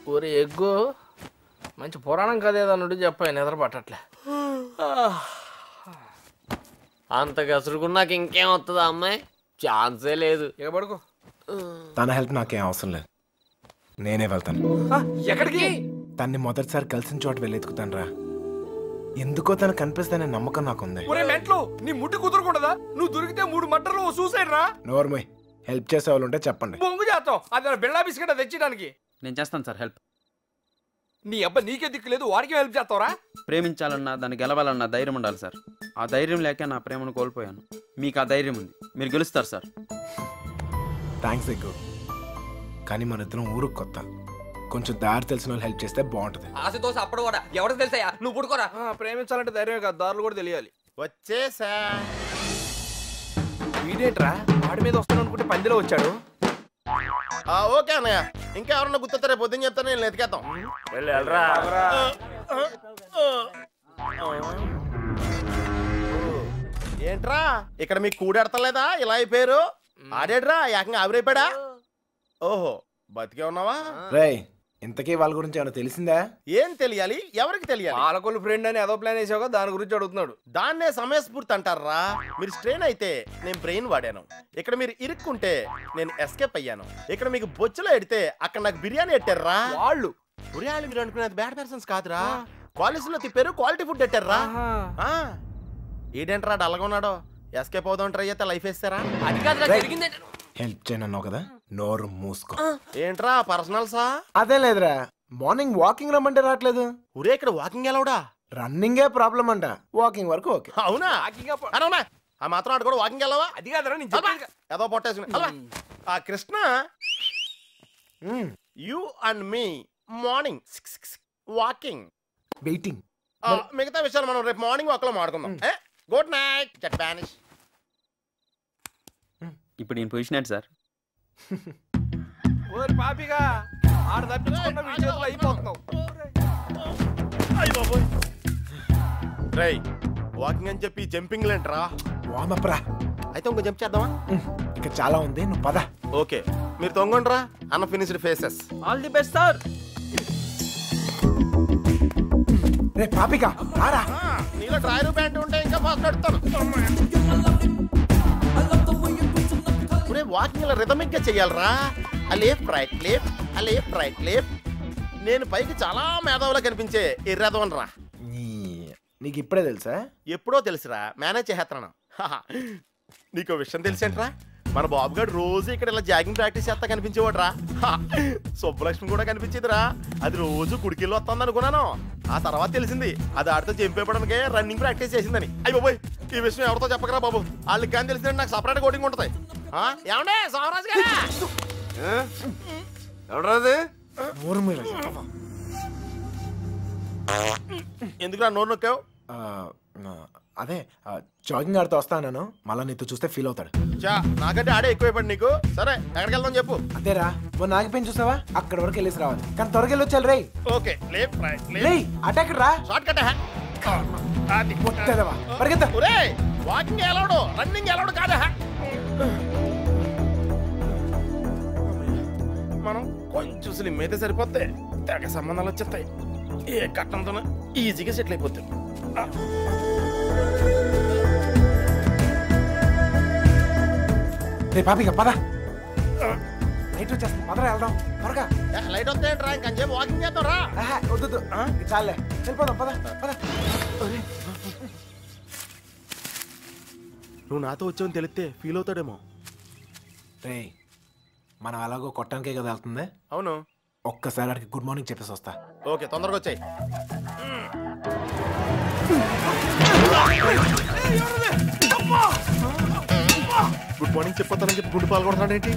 ఊరి ఎగ్గు మంచి పురాణం కథ ఏదన్నుండి చెప్పాయి నిద్ర పట్టట్లే అంత గసురుకున్నాక ఇంకేం వస్తుందా అమ్మాయి ఛాన్సే లేదు ఇక పడుకో తన హెల్ప్ నాకేం అవసరం లేదు నేనే వెళ్తాను ఎక్కడికి తన్ని మొదటిసారి కలిసిన చోట వెళ్ళి ఎత్తుకుతాను రా ఎందుకో తను కనిపిస్తానే నమ్మకం నాకుంది ఒరే మెంట్లు నీ ముట్టి కుదరకూడదా నువ్వు దొరికితే మూడు మట్టలు సూసైడ్ రా నోర్మోయ్ హెల్ప్ చేసే వాళ్ళు ఉంటే చెప్పండి బొంగు చేస్తాం అది బిళ్ళా బిస్కెట్ తెచ్చడానికి నేను చేస్తాను సార్ హెల్ప్ నీ అబ్బా నీకే దిక్కు లేదు వాడికి హెల్ప్ చేస్తావరా ప్రేమించాలన్నా దాన్ని గెలవాలన్నా ధైర్యం ఉండాలి సార్ ఆ ధైర్యం లేక నా ప్రేమను కోల్పోయాను మీకు ఆ ధైర్యం ఉంది మీరు గెలుస్తారు సార్ థ్యాంక్స్ ఎక్కువ కానీ మన ఇద్దరం ఊరుకు కొత్త కొంచెం దారి తెలిసిన వాళ్ళు హెల్ప్ చేస్తే బాగుంటుంది ఆశతో అప్పుడు కూడా ఎవరికి తెలుసాయా నువ్వు పుడుకోరా ప్రేమించాలంటే ధైర్యమే కాదు దారులు కూడా తెలియాలి వచ్చేసా వీడేంట్రా వాడి మీద వస్తాను అనుకుంటే పందిలో వచ్చాడు ఆ, ఓకే అన్నయ్య ఇంకా ఎవరన్నా గుర్తొస్తారే పొద్దున్న చెప్తాను నేను ఎతికేద్దాం ఏంట్రా ఇక్కడ మీకు కూడెడతలేదా ఇలా అయిపోయారు ఆడేడ్రా ఏకంగా ఆవిరైపోయాడా ఓహో బతికే ఉన్నావా రేయ్ ఇంతకీ వాళ్ళ గురించి ఏమైనా తెలిసిందా ఏం తెలియాలి ఎవరికి తెలియాలి పాలకొల్లు ఫ్రెండ్ అని ఏదో ప్లాన్ వేసావు దాని గురించి అడుగుతున్నాడు దాన్నే సమయస్ఫూర్తి అంటారా మీరు స్ట్రెయిన్ అయితే నేను బ్రెయిన్ వాడాను ఇక్కడ మీరు ఇరుక్కుంటే నేను ఎస్కేప్ అయ్యాను ఇక్కడ మీకు బొచ్చులో ఎడితే అక్కడ నాకు బిర్యానీ ఎట్టారా వాళ్ళు ఉరియాళ్ళు మీరు అనుకునేది బ్యాడ్ పర్సన్స్ కాదురా కాలేజీలో తిప్పారు క్వాలిటీ ఫుడ్ ఎట్టారా ఆ. ఈడేంట్రా డల్గా ఉన్నాడో ఎస్కేప్ అవుదాం ట్రై చేస్తే లైఫ్ వేస్తారా అది కాదురా జరిగింది హెల్ప్ చేయనన్నావు కదా నోరు మూసుకో ఏంట్రా పర్సనల్సా అదే లేదురా మార్నింగ్ వాకింగ్ రమ్మంటే రావట్లేదు ఉరే ఇక్కడ వాకింగ్ ఎలవడా రన్నింగే ప్రాబ్లం అంట వాకింగ్ వరకు ఓకే అవునా అవునా ఆ మాత్రం ఆడు కూడా వాకింగ్ వెళ్ళవా అది కాదురా నేను అబ్బా, చెప్పేది ఏదో పొట్టేసుకుని అలా. ఆ Krishna you and me morning walking waiting మిగతా విషయాలు మనం రేపు మార్నింగ్ వాక్ లో మాడుకుందాం గుడ్ నైట్ జట్ బానిష్ ఇప్పుడు నేను పొజిషన్ ఏంటి సార్ ఓరి పాపిగా ఆడ తప్పించుకున్న మీ చేతులు అయిపోతున్నావు రేయ్ వాకింగ్ అని చెప్పి జంపింగ్ లేంట్రా వామప్ రా అయితే ఇంకో జంప్ చేద్దామా ఇంకా చాలా ఉంది నువ్వు పద ఓకే మీరు తొంగండ్రా అన్న finished faces all the best sir రే పాపిక రారా నీలో డ్రాయర్ ప్యాంట్ ఉంటే ఇంకా ఫాస్ట్ నడుస్తాను ఒరే వాకింగ్ ఇలా రిథమిక్ గా చెయ్యాలరా ఆ లేఫ్ట్ రైట్ లేఫ్ట్ ఆ లేఫ్ట్ రైట్ లేఫ్ట్ నేను పైకి చాలా మేధావులా కనిపించే ఎర్రదవన్ రా నీ- నీకు ఇప్పుడే తెలుసా ఎప్పుడో తెలుసురా మేనేజ్ చేసేస్తున్నాను హహ. నీకు విషయం తెలిసేంట్రా మన బాబు గారు రోజు ఇక్కడ ఇలా జాగింగ్ ప్రాక్టీస్ చేస్తా కనిపించేవాడు రా సుబ్బలక్ష్మి కూడా కనిపించేదిరా అది రోజు కుడికిల్లో వస్తుంది అనుకున్నాను ఆ తర్వాత తెలిసింది అది ఆడితో చంపేపడానికే రన్నింగ్ ప్రాక్టీస్ చేసిందని అయ్యి బాబోయ్ ఈ విషయం ఎవరితో చెప్పకరా బాబు వాళ్ళకి కానీ తెలిసిందంటే నాకు సపరేట్ కోటింగ్ ఉంటుంది ఆ, ఏమండే సోమరాజు గారు ఎవడరాది నోరు మీద ఎందుకు నోరు నొక్కావు ఆ, ఆ, అదే జాగింగ్ ఆడుతూ వస్తాను మళ్ళీ నీతో చూస్తే ఫీల్ అవుతాడు చా నాకంటే ఆడే ఎక్కువైపోయింది నీకు సరే ఎక్కడికి వెళ్దాం చెప్పు అదేరా మొన్న ఆగిపోయిన చూసావా అక్కడ వరకు వెళ్ళేసి రావాలి కానీ త్వరగా వెళ్ళొచ్చాలి రేయ్ ఓకే లేఫ్ట్ రైట్ రేయ్ అటాక్ రా షార్ట్ కట్ అది మొత్తదవా పరిగెత్తా ఒరే వాకింగ్ ఎలవడు రన్నింగ్ ఎలవడు కాదా మనం కొంచెం స్లిమ్ అయితే సరిపోతే తెగ సంబంధాలు వచ్చేస్తాయి ఏ కట్టంతో ఈజీగా సెటిల్ అయిపోతాం రే పాపిక పద నైట్ వచ్చేస్తుంది పదరా వెళ్దాం త్వరగా లైట్ వస్తే రా ఇంకంచేపు వాకింగ్ చేద్దాం రా ఆహా, వద్దు వద్దు. ఇంక చాలే వెళ్ళిపోదాం పద పద నువ్వు నాతో వచ్చావని తెలిస్తే ఫీల్ అవుతాడేమో రే మనం అలాగో కొట్టడానికే కదా వెళ్తుంది అవును ఒక్కసారి అడిగి గుడ్ మార్నింగ్ చెప్పేసి వస్తా ఓకే తొందరగా వచ్చాయి గుడ్ మార్నింగ్ చెప్పొద్దానని చెప్పి గుండు పాల్గొడుతున్నాడు ఏంటి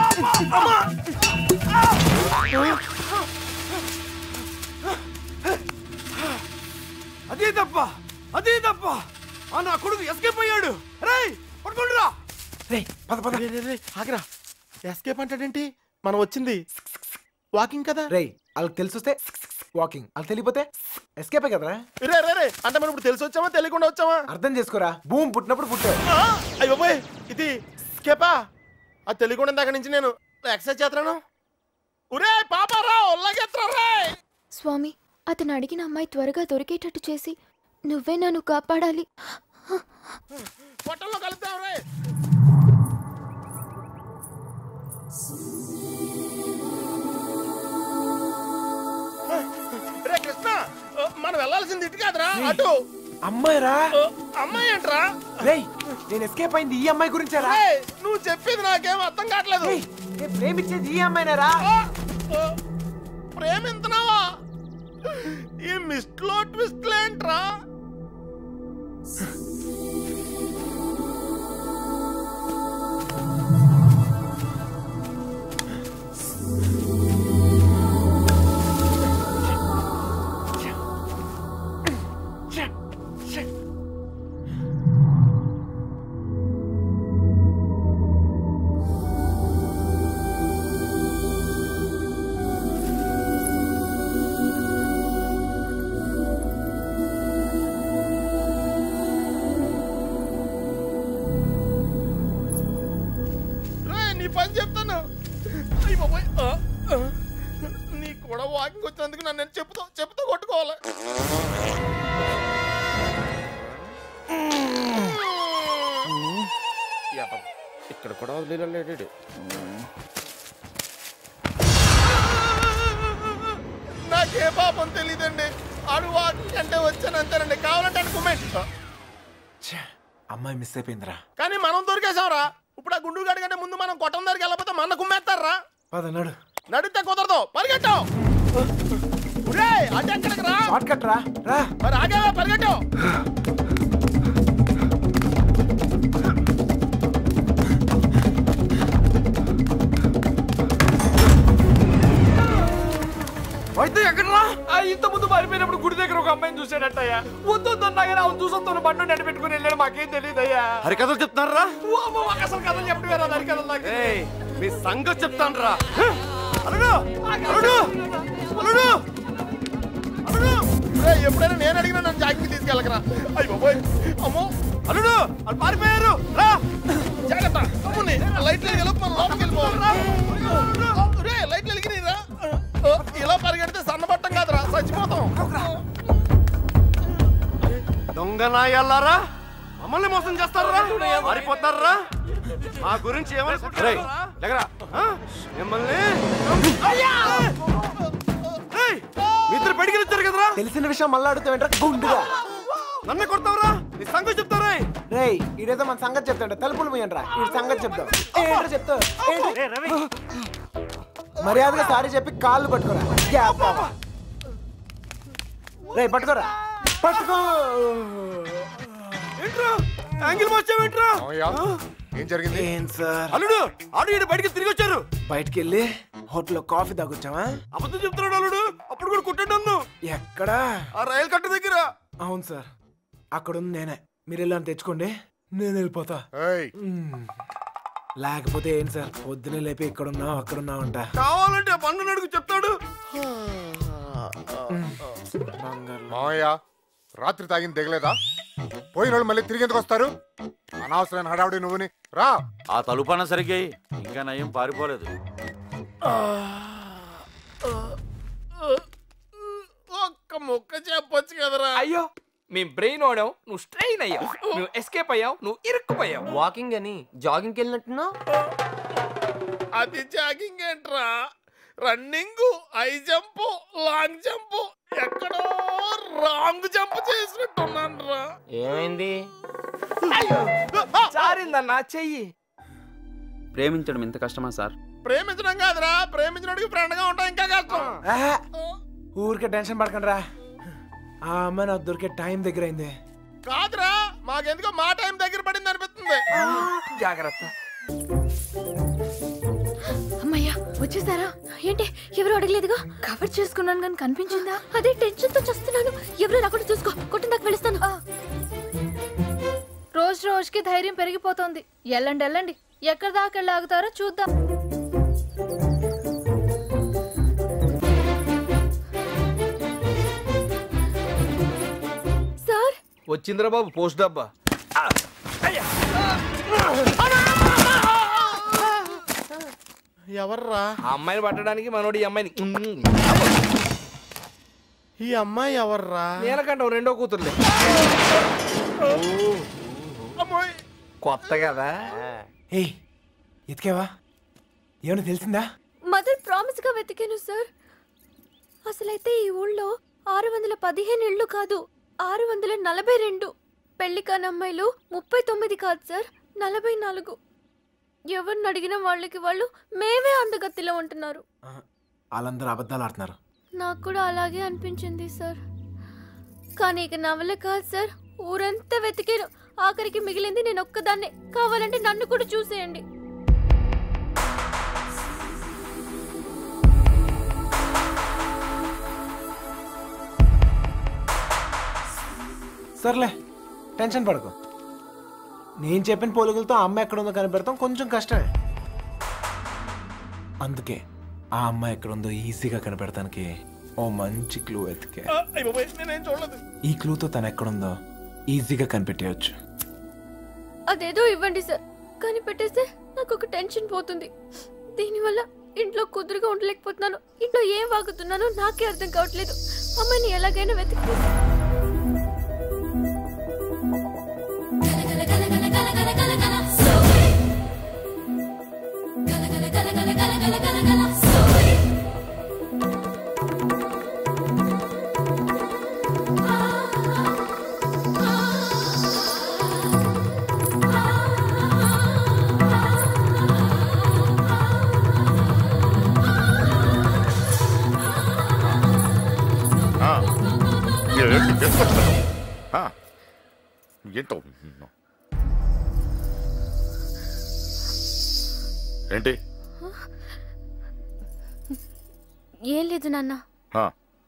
అదే తప్ప అదే తప్ప ఆ నా కొడుకు ఎస్కేప్ అయ్యాడు రేయ్ పట్టుకుంటురా రే పద పద రే, రే, రే, ఆగిరా ఎస్కేప్ అంటాడేంటి మనం వచ్చింది వాకింగ్ కదా రే వాళ్ళకి తెలిసి వస్తే వాకింగ్ వాళ్ళకి తెలియపోతే ఎస్కేపే కదరా రే రే రే అంటే మనం ఇప్పుడు తెలిసి వచ్చామా తెలియకుండా వచ్చామా అర్థం చేసుకోరా భూమి పుట్టినప్పుడు పుట్టావు ఆ, అయ్యో బాయ్ ఇది స్కేపా అది తెలియకుండా ఇందాక నుంచి నేను ఎక్సర్సైజ్ చేస్తున్నాను ఒరే పాపారా ఒళ్ళగెత్తరా స్వామి అతను అడిగిన అమ్మాయి త్వరగా దొరికేటట్టు చేసి నువ్వే నన్ను కాపాడాలి పొట్టల్లో కలుద్దాం రే రే కృష్ణ ఆ, మనం వెళ్ళాల్సింది ఇటు కాదురా అటు అమ్మాయిరా ఆ, అమ్మాయి ఏంట్రా రేయ్ నేను ఎస్కేప్ అయింది ఈ అమ్మాయి గురించారా రేయ్, నువ్వు చెప్పేది నాకేం అర్థం కావట్లేదు రేయ్, నేను ప్రేమించేది ఈ అమ్మాయినేరా ఆ, ఆ, ప్రేమింతున్నావా ఈ మిస్ట్లో ట్విస్ట్లేంట్రా రే నీ పని చెప్తాను అయ్య బాబోయ్ ఆ, ఆ. నీ కూడా వాకింగ్ వచ్చినందుకు నన్ను నేను చెప్పుతో చెప్పుతో కొట్టుకోవాలి ఎదవ. ఇక్కడ కూడా వదిలేడు నాకే పాపం తెలియదండి ఆడు వాకింగ్ అంటే వచ్చాను అంతేనండి కావాలంటే అనుకోమేంటి ఛే, అమ్మాయి మిస్ అయిపోయిందిరా కానీ మనం దొరికేసాంరా ఇప్పుడు ఆ గుండు గడి కంటే ముందు మనం కొట్టం దగ్గరికి వెళ్ళకపోతే మన కుమ్మేస్తారా పదన్నాడు నడితే కుదరదు పరిగెట్టావు అంటే ఎక్కడికి రా షార్ట్ కట్ రా రా మరి ఆగేవా పరిగెట్టావు అయితే ఎక్కడరా ఇంత ముందు మారిపోయినప్పుడు గుడి దగ్గర ఒక అమ్మాయిని చూసాడట్టయ్యా వద్దు వద్దన్నా కానీ అవును చూసొస్తాను బండి నడి పెట్టుకుని వెళ్ళాడు మాకేం తెలియదు అయ్యా హరికథలు చెప్తున్నారా మాకు అసలు కథలు చెప్పడం వేరే దాని కథలు నాకు ఏయ్, మీ సంగతి చెప్తాను రా అల్లుడు అల్లుడు అల్లుడు అల్లుడు రేయ్, ఎప్పుడైనా నేను అడిగినా నన్ను జాగ్రత్త తీసుకెళ్ళకరా అయ్యి బాబోయ్ అమ్మో అల్లుడు వాళ్ళు పారిపోయారు రా జాగ్రత్త అమ్ముని లైట్లు వెలిగి మనం లోపలికి వెళ్ళిపోవాలి రే లైట్లు వెలిగినాయిరా ఇలా పరిగెడితే సన్నబట్టం కాదురా చచ్చిపోతాం దొంగ నాయల్లారా మమ్మల్ని మోసం చేస్తారా మారిపోతారా మా గురించి ఏమనుకుంటారా దగ్గర మిమ్మల్ని ఏయ్, మీ ఇద్దరు బయటికి వచ్చారు కదరా తెలిసిన విషయం మళ్ళీ అడుగుతావేంట్రా గుండుగా నన్ను కొడతావురా నీ సంగతి చెప్తారా రేయ్ ఈడేదో మన సంగతి చెప్తాడు తలుపులు పోయండిరా ఈ సంగతి చెప్తావు ఏంట్రా చెప్తావు ఏంటి మర్యాదగా సారీ చెప్పి కాళ్ళు పట్టుకోరా గ్యాప్ రే పట్టుకోరా పట్టుకో ఏంట్రా యాంగిల్ మార్చావేంట్రా ఏం జరిగింది ఏం సార్ అల్లుడు ఆడు ఈడు బయటికి తిరిగి వచ్చారు బయటికి వెళ్ళి హోటల్లో కాఫీ తాగొచ్చావా అబద్ధం చెప్తున్నాడు అల్లుడు అప్పుడు కూడా కొట్టాడు నన్ను ఎక్కడా ఆ రైలు కట్ట దగ్గర అవును సార్ అక్కడ ఉంది నేనే మీరు వెళ్ళని తెచ్చుకోండి నేను వెళ్ళిపోతా మ్మ్. లేకపోతే ఏంటి సార్ పొద్దునే లేపి ఇక్కడ ఉన్నావు అక్కడ ఉన్నావు అంట కావాలంటే ఆ బండ నడుగు చెప్తాడు మావయ్య రాత్రి తాగింది దిగలేదా పోయిన వాళ్ళు మళ్ళీ తిరిగి ఎందుకు వస్తారు అనవసరమైన హడావుడి నువ్వుని రా ఆ తలుపన్న సరిగ్గా ఎయ్. ఇంకా నయం పారిపోలేదు ఒక్క ముక్క చెప్పొచ్చు కదరా అయ్యో మీ బ్రెయిన్ ఓడావు నువ్వు స్ట్రెయిన్ అయ్యావు నువ్వు ఎస్కేప్ అయ్యావు నువ్వు ఇరుక్కుపోయావు వాకింగ్ అని జాగింగ్కి వెళ్ళినట్టున్నావు అది జాగింగ్ ఏంట్రా running high jump long jump ఎక్కడో రాంగ్ జంప్ చేసినట్టున్నాను రా ఏమైంది జారిందన్నా చెయ్యి ప్రేమించడం ఇంత కష్టమా సార్ ప్రేమించడం కాదురా ప్రేమించడానికి ఫ్రెండ్ గా ఉంటాం ఇంకా కష్టం ఆహా. ఊరికే టెన్షన్ పడకండి రా ఆ అమ్మాయి నాకు దొరికే టైం దగ్గర అయింది కాదురా మాకెందుకో మా టైం దగ్గర పడింది అనిపిస్తుంది జాగ్రత్త అమ్మయ్యా వచ్చేసారా ఏంటి ఎవరు అడగలేదుగా కవర్ చేసుకున్నాను కానీ కనిపించిందా అదే టెన్షన్ తో చేస్తున్నాను ఎవరు రాకుండా చూసుకో కొట్టిన దాకా వెళుస్తాను రోజు రోజుకి ధైర్యం పెరిగిపోతోంది ఎల్లండి ఎల్లండి ఎక్కడి దాకా వెళ్ళి ఆగుతారో చూద్దాం సార్ వచ్చిందిరా బాబు పోస్ట్ డబ్బా ఎవర్రా ఆ అమ్మాయిని పట్టడానికి మనోడు ఈ అమ్మాయిని ఈ అమ్మాయి ఎవర్రా నీలకంఠం రెండో కూతురులే కొత్త కదా ఏయ్ ఎతికేవా ఏమైనా తెలిసిందా మదర్ ప్రామిస్ గా వెతికాను సార్ అసలైతే ఈ ఊళ్ళో ఆరు వందల పదిహేను ఇళ్ళు కాదు ఆరు వందల నలభై రెండు పెళ్లి కాని అమ్మాయిలు ముప్పై తొమ్మిది కాదు సార్ నలభై నాలుగు ఎవరిని అడిగిన వాళ్ళకి వాళ్ళు మేమే అందగత్తిలో ఉంటున్నారు వాళ్ళందరూ అబద్ధాలు ఆడుతున్నారు నాకు కూడా అలాగే అనిపించింది సార్ కానీ ఇక నవల కాదు సార్ ఊరంతా వెతికాను ఆఖరికి మిగిలింది నేను ఒక్కదాన్నే కావాలంటే నన్ను కూడా చూసేయండి సర్లే టెన్షన్ పడకు నేను చెప్పిన పోలికలతో ఆ అమ్మాయి ఎక్కడ ఉందో కనిపెడతాం కొంచెం కష్టమే అందుకే ఆ అమ్మాయి ఎక్కడ ఉందో ఈజీగా కనిపెడతానికి ఓ మంచి క్లూ ఎతికే నేనేం చూడలేదు ఈ క్లూతో తను ఎక్కడుందో ఈజీగా కనిపెట్టేయచ్చు అదేదో ఇవ్వండి సార్ కానీ పెట్టేస్తే నాకు ఒక టెన్షన్ పోతుంది దీనివల్ల ఇంట్లో కుదురుగా ఉండలేకపోతున్నాను ఇంట్లో ఏం వాగుతున్నానో నాకే అర్థం కావట్లేదు అమ్మాయిని ఎలాగైనా వెతికి ఆ, ఏంటి చేసుకొచ్చున్నావు? ఆ, ఏంటో ఏంటి ఏం లేదు నాన్న ఆ,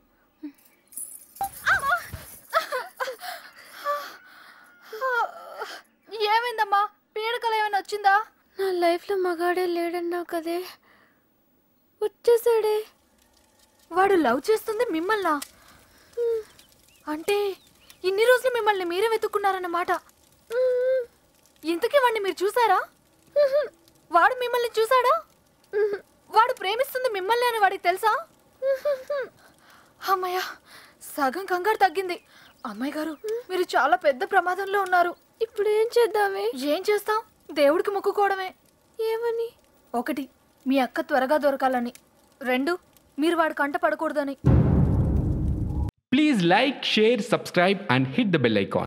ఏమైందమ్మా పీడకలు ఏమైనా వచ్చిందా నా లైఫ్లో మగాడే లేడన్నావు కదే వచ్చేసాడే వాడు లవ్ చేస్తుంది మిమ్మల్నా అంటే ఇన్ని రోజులు మిమ్మల్ని మీరే వెతుక్కున్నారన్నమాట ఇంతకీ వాడిని మీరు చూసారా వాడు మిమ్మల్ని చూసాడా వాడు ప్రేమిస్తుంది మిమ్మల్ని అని వాడికి తెలుసా అమ్మయ్య సగం కంగారు తగ్గింది అమ్మాయి గారు మీరు చాలా పెద్ద ప్రమాదంలో ఉన్నారు ఇప్పుడు ఏం చేద్దామే ఏం చేస్తాం దేవుడికి మొక్కుకోవడమే ఏమని ఒకటి మీ అక్క త్వరగా దొరకాలని రెండు మీరు వాడి కంట పడకూడదని Please like, share, subscribe, and hit the bell icon.